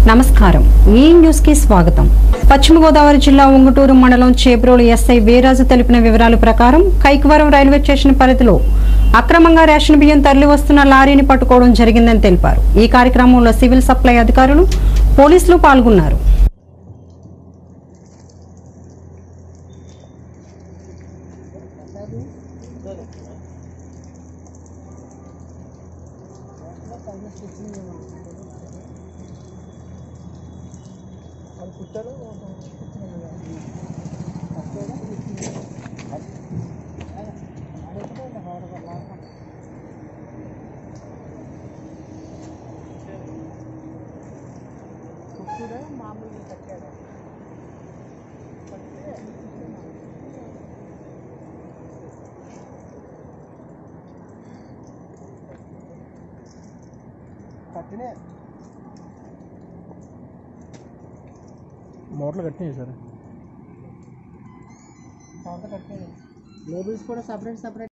నమస్కారం ఈ న్యూస్ కి స్వాగతం పశ్చిమ గోదావరి జిల్లా ఉంగుటూరు మండలం చేబ్రోలు ఎస్ఐ వీరాజు తెలిపిన వివరాల ప్రకారం కైకవరం రైల్వే స్టేషన్ పరిధిలో అక్రమంగా రేషన్ బియ్యం తరలి వస్తున్న లారీని పట్టుకోవడం జరిగిందని తెలిపారు ఈ కార్యక్రమంలో సివిల్ సప్లై అధికారులు పోలీసులు పాల్గొన్నారు కట్టినే మోటార్లు కట్టినాయి సార్ కట్టినాయి లేబుల్స్ కూడా సపరేట్ సపరేట్